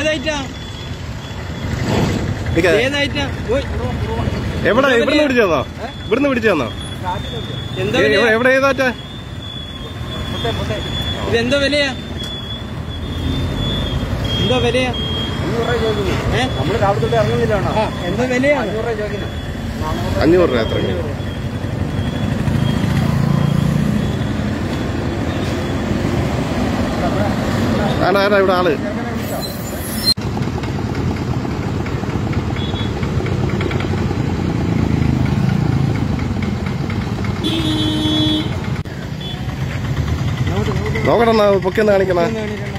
ഏതായിട്ടാ നിക്ക്. ഏതായിട്ടാ ഓയ്, എവിടെ ഇവിടുന്ന് പിടിച്ചു തന്നോ ഇവിടുന്ന് പിടിച്ചു തന്നോ എന്താ ഏ, വില എവിടെ- എവിടെ ഏതാറ്റാ ഇതെന്തോ വിലയാ എന്തോ വിലയാ ഏ നമ്മള് രാവിലെ തൊട്ട് ഇറങ്ങുന്നില്ല ആ, എന്തോ വിലയാ അഞ്ഞൂറ് രൂപ ചോദിക്കുന്നത് അഞ്ഞൂറ് രൂപ എത്ര ആടാ ആടാ ഇവിടെ ആള് നോക്കട്ടെ പൊക്കിയെന്ന് കാണിക്കണ ഒന്ന് കാണിക്കണ്ട.